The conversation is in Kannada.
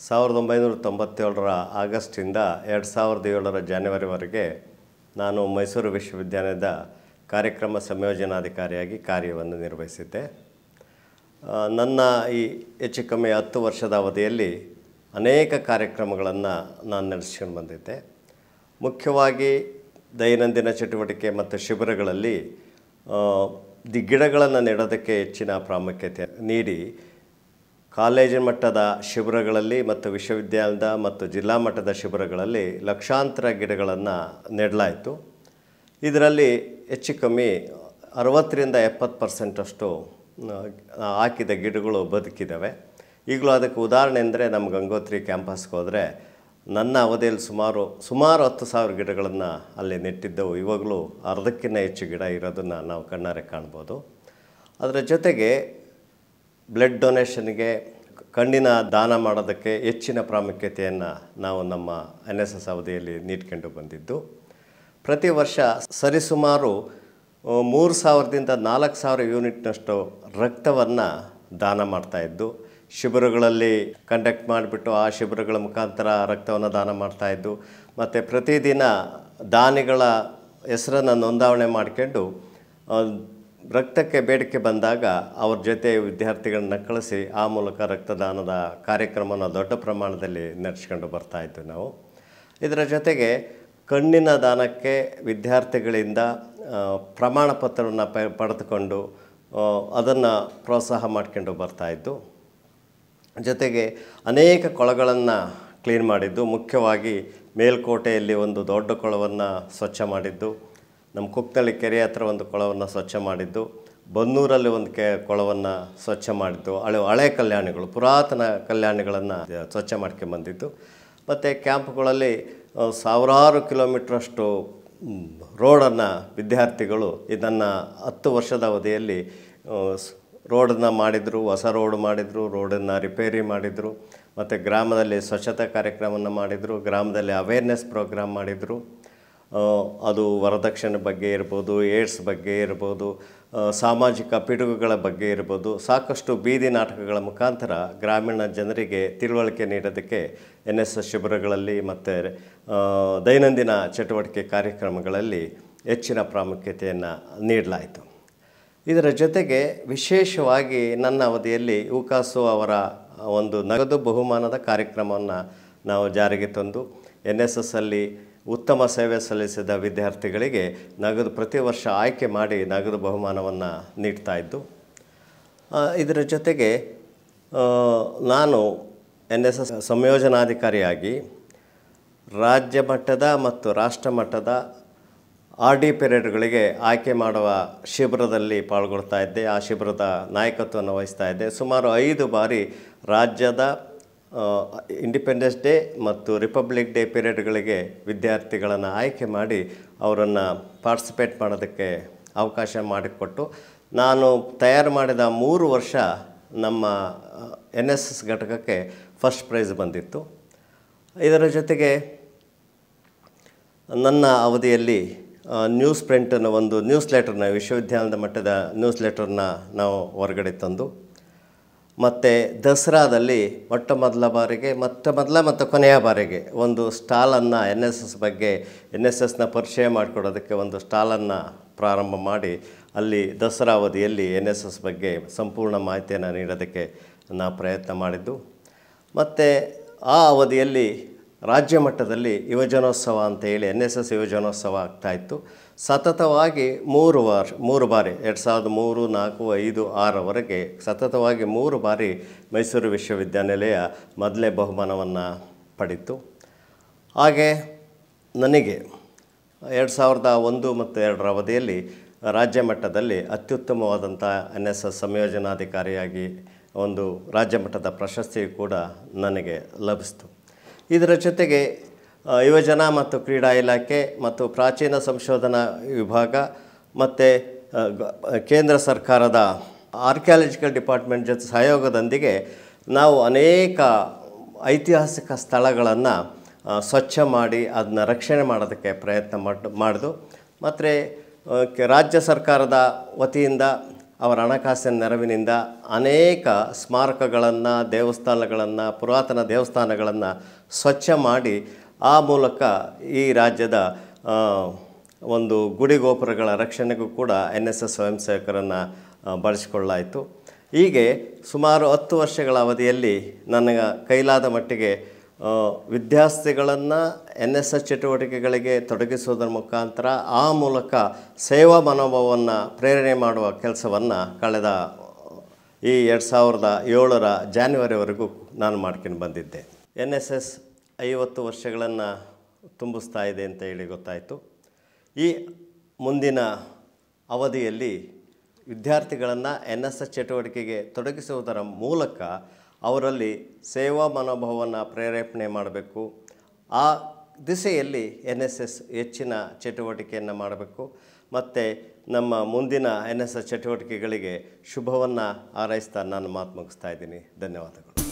ಸಾವಿರದ ಒಂಬೈನೂರ ತೊಂಬತ್ತೇಳರ ಆಗಸ್ಟಿಂದ ಎರಡು ಸಾವಿರದ ಏಳರ ಜಾನ್ವರಿವರೆಗೆ ನಾನು ಮೈಸೂರು ವಿಶ್ವವಿದ್ಯಾಲಯದ ಕಾರ್ಯಕ್ರಮ ಸಂಯೋಜನಾಧಿಕಾರಿಯಾಗಿ ಕಾರ್ಯವನ್ನು ನಿರ್ವಹಿಸಿದ್ದೆ ಆ, ನನ್ನ ಈ ಹೆಚ್ಚು ಕಮ್ಮಿ ಹತ್ತು ವರ್ಷದ ಅವಧಿಯಲ್ಲಿ ಅನೇಕ ಕಾರ್ಯಕ್ರಮಗಳನ್ನು ನಾನು ನಡೆಸ್ಕೊಂಡು ಬಂದಿದ್ದೆ ಮುಖ್ಯವಾಗಿ ದೈನಂದಿನ ಚಟುವಟಿಕೆ ಮತ್ತು ಶಿಬಿರಗಳಲ್ಲಿ ಆ, ದಿ ಗಿಡಗಳನ್ನು ನೆಡೋದಕ್ಕೆ ಹೆಚ್ಚಿನ ಪ್ರಾಮುಖ್ಯತೆ ನೀಡಿ ಕಾಲೇಜಿನ ಮಟ್ಟದ ಶಿಬಿರಗಳಲ್ಲಿ ಮತ್ತು ವಿಶ್ವವಿದ್ಯಾಲಯದ ಮತ್ತು ಜಿಲ್ಲಾ ಮಟ್ಟದ ಶಿಬಿರಗಳಲ್ಲಿ ಲಕ್ಷಾಂತರ ಗಿಡಗಳನ್ನು ನೆಡಲಾಯಿತು ಇದರಲ್ಲಿ ಹೆಚ್ಚು ಕಮ್ಮಿ ಅರವತ್ತರಿಂದ ಎಪ್ಪತ್ತು ಪರ್ಸೆಂಟಷ್ಟು ಆ, ಹಾಕಿದ ಗಿಡಗಳು ಬದುಕಿದ್ದಾವೆ ಈಗಲೂ ಅದಕ್ಕೆ ಉದಾಹರಣೆ ಅಂದರೆ ನಮ್ಮ ಗಂಗೋತ್ರಿ ಕ್ಯಾಂಪಸ್ಗೆ ಹೋದರೆ ನನ್ನ ಅವಧಿಯಲ್ಲಿ ಸುಮಾರು ಸುಮಾರು ಹತ್ತು ಸಾವಿರ ಗಿಡಗಳನ್ನು ಅಲ್ಲಿ ನೆಟ್ಟಿದ್ದವು ಇವಾಗಲೂ ಅರ್ಧಕ್ಕಿಂತ ಹೆಚ್ಚು ಗಿಡ ಇರೋದನ್ನು ನಾವು ಕಣ್ಣಾರೆ ಕಾಣ್ಬೋದು ಅದರ ಜೊತೆಗೆ ಬ್ಲಡ್ ಡೊನೇಷನ್ಗೆ ಕಣ್ಣಿನ ದಾನ ಮಾಡೋದಕ್ಕೆ ಹೆಚ್ಚಿನ ಪ್ರಾಮುಖ್ಯತೆಯನ್ನು ನಾವು ನಮ್ಮ ಎನ್ ಎಸ್ ಎಸ್ ಅವಧಿಯಲ್ಲಿ ನೀಡ್ಕೊಂಡು ಬಂದಿದ್ದು ಪ್ರತಿ ವರ್ಷ ಸರಿಸುಮಾರು ಆ, ಮೂರು ಸಾವಿರದಿಂದ ನಾಲ್ಕು ಸಾವಿರ ಯೂನಿಟ್ನಷ್ಟು ರಕ್ತವನ್ನು ದಾನ ಮಾಡ್ತಾಯಿದ್ದು ಶಿಬಿರಗಳಲ್ಲಿ ಕಂಡಕ್ಟ್ ಮಾಡಿಬಿಟ್ಟು ಆ ಶಿಬಿರಗಳ ಮುಖಾಂತರ ರಕ್ತವನ್ನು ದಾನ ಮಾಡ್ತಾಯಿದ್ದು ಮತ್ತು ಪ್ರತಿದಿನ ದಾನಿಗಳ ಹೆಸರನ್ನು ನೋಂದಾವಣೆ ಮಾಡ್ಕೊಂಡು ಆ, ರಕ್ತಕ್ಕೆ ಬೇಡಿಕೆ ಬಂದಾಗ ಅವ್ರ ಜೊತೆ ವಿದ್ಯಾರ್ಥಿಗಳನ್ನ ಕಳಿಸಿ ಆ ಮೂಲಕ ರಕ್ತದಾನದ ಕಾರ್ಯಕ್ರಮನ ದೊಡ್ಡ ಪ್ರಮಾಣದಲ್ಲಿ ನಡೆಸ್ಕೊಂಡು ಬರ್ತಾಯಿದ್ವಿ ನಾವು ಇದರ ಜೊತೆಗೆ ಕಣ್ಣಿನ ದಾನಕ್ಕೆ ವಿದ್ಯಾರ್ಥಿಗಳಿಂದ ಆ, ಪ್ರಮಾಣ ಪತ್ರವನ್ನು ಪ ಪಡೆದುಕೊಂಡು ಅದನ್ನು ಪ್ರೋತ್ಸಾಹ ಮಾಡ್ಕೊಂಡು ಬರ್ತಾಯಿದ್ದು ಜೊತೆಗೆ ಅನೇಕ ಕೊಳಗಳನ್ನು ಕ್ಲೀನ್ ಮಾಡಿದ್ದು ಮುಖ್ಯವಾಗಿ ಮೇಲ್ಕೋಟೆಯಲ್ಲಿ ಒಂದು ದೊಡ್ಡ ಕೊಳವನ್ನು ಸ್ವಚ್ಛ ಮಾಡಿದ್ದು ನಮ್ಮ ಕುಕ್ನಳ್ಳಿ ಕೆರೆ ಹತ್ರ ಒಂದು ಕೊಳವನ್ನು ಸ್ವಚ್ಛ ಮಾಡಿದ್ದು ಬನ್ನೂರಲ್ಲಿ ಒಂದು ಕೆ ಕೊಳವನ್ನು ಸ್ವಚ್ಛ ಮಾಡಿದ್ದು ಹಳೆ ಹಳೆ ಕಲ್ಯಾಣಿಗಳು ಪುರಾತನ ಕಲ್ಯಾಣಿಗಳನ್ನು ಸ್ವಚ್ಛ ಮಾಡ್ಕೊಂಬಂದಿದ್ದು ಮತ್ತು ಕ್ಯಾಂಪ್ಗಳಲ್ಲಿ ಆ, ಸಾವಿರಾರು ಕಿಲೋಮೀಟ್ರಷ್ಟು ರೋಡನ್ನು ವಿದ್ಯಾರ್ಥಿಗಳು ಇದನ್ನು ಹತ್ತು ವರ್ಷದ ಅವಧಿಯಲ್ಲಿ ರೋಡನ್ನು ಮಾಡಿದರು ಹೊಸ ರೋಡ್ ಮಾಡಿದರು ರೋಡನ್ನು ರಿಪೇರಿ ಮಾಡಿದರು ಮತ್ತು ಗ್ರಾಮದಲ್ಲಿ ಸ್ವಚ್ಛತಾ ಕಾರ್ಯಕ್ರಮವನ್ನು ಮಾಡಿದರು ಗ್ರಾಮದಲ್ಲಿ ಅವೇರ್ನೆಸ್ ಪ್ರೋಗ್ರಾಮ್ ಮಾಡಿದರು ಆ, ಅದು ವರದಕ್ಷಿಣೆ ಬಗ್ಗೆ ಇರ್ಬೋದು ಏಡ್ಸ್ ಬಗ್ಗೆ ಇರ್ಬೋದು ಆ, ಸಾಮಾಜಿಕ ಪಿಡುಗುಗಳ ಬಗ್ಗೆ ಇರ್ಬೋದು ಸಾಕಷ್ಟು ಬೀದಿ ನಾಟಕಗಳ ಮುಖಾಂತರ ಗ್ರಾಮೀಣ ಜನರಿಗೆ ತಿಳುವಳಿಕೆ ನೀಡೋದಕ್ಕೆ ಎನ್ ಎಸ್ ಎಸ್ ಶಿಬಿರಗಳಲ್ಲಿ ಮತ್ತು ಆ, ದೈನಂದಿನ ಚಟುವಟಿಕೆ ಕಾರ್ಯಕ್ರಮಗಳಲ್ಲಿ ಹೆಚ್ಚಿನ ಪ್ರಾಮುಖ್ಯತೆಯನ್ನು ನೀಡಲಾಯಿತು ಇದರ ಜೊತೆಗೆ ವಿಶೇಷವಾಗಿ ನನ್ನ ಅವಧಿಯಲ್ಲಿ ಉಕಾಸು ಅವರ ಒಂದು ನಗದು ಬಹುಮಾನದ ಕಾರ್ಯಕ್ರಮವನ್ನು ನಾವು ಜಾರಿಗೆ ತಂದು ಎನ್ ಎಸ್ ಎಸ್ ಅಲ್ಲಿ ಉತ್ತಮ ಸೇವೆ ಸಲ್ಲಿಸಿದ ವಿದ್ಯಾರ್ಥಿಗಳಿಗೆ ನಗದು ಪ್ರತಿ ವರ್ಷ ಆಯ್ಕೆ ಮಾಡಿ ನಗದು ಬಹುಮಾನವನ್ನು ನೀಡ್ತಾ ಇದ್ದು ಆ, ಇದರ ಜೊತೆಗೆ ಆ, ನಾನು ಎನ್ ಎಸ್ ಎಸ್ ಸಂಯೋಜನಾಧಿಕಾರಿಯಾಗಿ ರಾಜ್ಯ ಮಟ್ಟದ ಮತ್ತು ರಾಷ್ಟ್ರ ಮಟ್ಟದ ಆರ್ ಡಿ ಪೀರಿಯಡ್ಗಳಿಗೆ ಆಯ್ಕೆ ಮಾಡುವ ಶಿಬಿರದಲ್ಲಿ ಪಾಲ್ಗೊಳ್ತಾ ಇದ್ದೆ ಆ ಶಿಬಿರದ ನಾಯಕತ್ವವನ್ನು ವಹಿಸ್ತಾ ಇದ್ದೆ ಸುಮಾರು ಐದು ಬಾರಿ ರಾಜ್ಯದ ಇಂಡಿಪೆಂಡೆನ್ಸ್ ಡೇ ಮತ್ತು ರಿಪಬ್ಲಿಕ್ ಡೇ ಪೀರಿಯಡ್ಗಳಿಗೆ ವಿದ್ಯಾರ್ಥಿಗಳನ್ನು ಆಯ್ಕೆ ಮಾಡಿ ಅವರನ್ನು ಪಾರ್ಟಿಸಿಪೇಟ್ ಮಾಡೋದಕ್ಕೆ ಅವಕಾಶ ಮಾಡಿಕೊಟ್ಟು ನಾನು ತಯಾರು ಮಾಡಿದ ಮೂರು ವರ್ಷ ನಮ್ಮ ಎನ್ ಎಸ್ ಎಸ್ ಘಟಕಕ್ಕೆ ಫಸ್ಟ್ ಪ್ರೈಸ್ ಬಂದಿತ್ತು ಇದರ ಜೊತೆಗೆ ನನ್ನ ಅವಧಿಯಲ್ಲಿ ಆ, ನ್ಯೂಸ್ ಪ್ರಿಂಟನ್ನು ಒಂದು ನ್ಯೂಸ್ ಲೆಟರ್ನ ವಿಶ್ವವಿದ್ಯಾಲಯದ ಮಟ್ಟದ ನ್ಯೂಸ್ ಲೆಟರ್ನ ನಾವು ಹೊರಗಡೆ ತಂದು ಮತ್ತು ದಸರಾದಲ್ಲಿ ಮೊಟ್ಟ ಮೊದಲ ಬಾರಿಗೆ ಮೊಟ್ಟ ಮೊದಲ ಮತ್ತು ಕೊನೆಯ ಬಾರಿಗೆ ಒಂದು ಸ್ಟಾಲನ್ನು ಎನ್ ಎಸ್ ಎಸ್ ಬಗ್ಗೆ ಎನ್ ಎಸ್ ಎಸ್ನ ಪರಿಚಯ ಮಾಡಿಕೊಡೋದಕ್ಕೆ ಒಂದು ಸ್ಟಾಲನ್ನು ಪ್ರಾರಂಭ ಮಾಡಿ ಅಲ್ಲಿ ದಸರಾ ಅವಧಿಯಲ್ಲಿ ಎನ್ ಎಸ್ ಎಸ್ ಬಗ್ಗೆ ಸಂಪೂರ್ಣ ಮಾಹಿತಿಯನ್ನು ನೀಡೋದಕ್ಕೆ ನಾವು ಪ್ರಯತ್ನ ಮಾಡಿದ್ದು ಮತ್ತು ಆ ಅವಧಿಯಲ್ಲಿ ರಾಜ್ಯ ಮಟ್ಟದಲ್ಲಿ ಯುವಜನೋತ್ಸವ ಅಂತ ಹೇಳಿ ಎನ್ ಎಸ್ ಎಸ್ ಯುವಜನೋತ್ಸವ ಆಗ್ತಾಯಿತ್ತು ಸತತವಾಗಿ ಮೂರು ವರ್ಷ ಮೂರು ಬಾರಿ ಎರಡು ಸಾವಿರದ ಮೂರು ನಾಲ್ಕು ಐದು ಆರವರೆಗೆ ಸತತವಾಗಿ ಮೂರು ಬಾರಿ ಮೈಸೂರು ವಿಶ್ವವಿದ್ಯಾನಿಲಯ ಮೊದಲೇ ಬಹುಮಾನವನ್ನು ಪಡೀತು ಹಾಗೆ ನನಗೆ ಎರಡು ಸಾವಿರದ ಒಂದು ಮತ್ತು ಎರಡರ ಅವಧಿಯಲ್ಲಿ ರಾಜ್ಯ ಮಟ್ಟದಲ್ಲಿ ಅತ್ಯುತ್ತಮವಾದಂಥ ಎನ್ ಎಸ್ ಎಸ್ ಸಂಯೋಜನಾಧಿಕಾರಿಯಾಗಿ ಒಂದು ರಾಜ್ಯ ಮಟ್ಟದ ಪ್ರಶಸ್ತಿಯು ಕೂಡ ನನಗೆ ಲಭಿಸಿತು ಇದರ ಜೊತೆಗೆ ಆ, ಯುವಜನ ಮತ್ತು ಕ್ರೀಡಾ ಇಲಾಖೆ ಮತ್ತು ಪ್ರಾಚೀನ ಸಂಶೋಧನಾ ವಿಭಾಗ ಮತ್ತು ಆ, ಗ- ಕೇಂದ್ರ ಸರ್ಕಾರದ ಆರ್ಕಿಯಾಲಜಿಕಲ್ ಡಿಪಾರ್ಟ್ಮೆಂಟ್ ಜೊತೆ ಸಹಯೋಗದೊಂದಿಗೆ ನಾವು ಅನೇಕ ಐತಿಹಾಸಿಕ ಸ್ಥಳಗಳನ್ನು ಸ್ವಚ್ಛ ಮಾಡಿ ಅದನ್ನ ರಕ್ಷಣೆ ಮಾಡೋದಕ್ಕೆ ಪ್ರಯತ್ನ ಮಾಡಿ ಮಾಡಿದು ಮತ್ತು ರಾಜ್ಯ ಸರ್ಕಾರದ ವತಿಯಿಂದ ಅವರ ಹಣಕಾಸಿನ ನೆರವಿನಿಂದ ಅನೇಕ ಸ್ಮಾರಕಗಳನ್ನು ದೇವಸ್ಥಾನಗಳನ್ನು ಪುರಾತನ ದೇವಸ್ಥಾನಗಳನ್ನು ಸ್ವಚ್ಛ ಮಾಡಿ ಆ ಮೂಲಕ ಈ ರಾಜ್ಯದ ಆ, ಒಂದು ಗುಡಿ ಗೋಪುರಗಳ ರಕ್ಷಣೆಗೂ ಕೂಡ ಎನ್ ಎಸ್ ಎಸ್ ಸ್ವಯಂ ಸೇವಕರನ್ನು ಬಳಸಿಕೊಳ್ಳಾಯಿತು ಹೀಗೆ ಸುಮಾರು ಹತ್ತು ವರ್ಷಗಳ ಅವಧಿಯಲ್ಲಿ ನನ್ನ ಕೈಲಾದ ಮಟ್ಟಿಗೆ ಆ, ವಿದ್ಯಾರ್ಥಿಗಳನ್ನು ಎನ್ ಎಸ್ ಎಸ್ ಚಟುವಟಿಕೆಗಳಿಗೆ ತೊಡಗಿಸುವುದರ ಮುಖಾಂತರ ಆ ಮೂಲಕ ಸೇವಾ ಮನೋಭಾವವನ್ನು ಪ್ರೇರಣೆ ಮಾಡುವ ಕೆಲಸವನ್ನು ಕಳೆದ ಈ ಎರಡು ಸಾವಿರದ ಏಳರ ಜಾನ್ವರಿವರೆಗೂ ನಾನು ಮಾಡ್ಕೊಂಡು ಬಂದಿದ್ದೆ ಎನ್ ಎಸ್ ಎಸ್ ಐವತ್ತು ವರ್ಷಗಳನ್ನು ತುಂಬಿಸ್ತಾ ಇದೆ ಅಂತ ಹೇಳಿ ಗೊತ್ತಾಯಿತು ಈ ಮುಂದಿನ ಅವಧಿಯಲ್ಲಿ ವಿದ್ಯಾರ್ಥಿಗಳನ್ನು ಎನ್ ಎಸ್ ಎಸ್ ಚಟುವಟಿಕೆಗೆ ತೊಡಗಿಸುವುದರ ಮೂಲಕ ಅವರಲ್ಲಿ ಸೇವಾ ಮನೋಭಾವವನ್ನು ಪ್ರೇರೇಪಣೆ ಮಾಡಬೇಕು ಆ ದಿಸೆಯಲ್ಲಿ ಎನ್ ಎಸ್ ಎಸ್ ಹೆಚ್ಚಿನ ಚಟುವಟಿಕೆಯನ್ನು ಮಾಡಬೇಕು ಮತ್ತು ನಮ್ಮ ಮುಂದಿನ ಎನ್ ಎಸ್ ಎಸ್ ಚಟುವಟಿಕೆಗಳಿಗೆ ಶುಭವನ್ನು ಹಾರೈಸ್ತಾ ನಾನು ಮಾತು ಮುಗಿಸ್ತಾ ಇದ್ದೀನಿ ಧನ್ಯವಾದಗಳು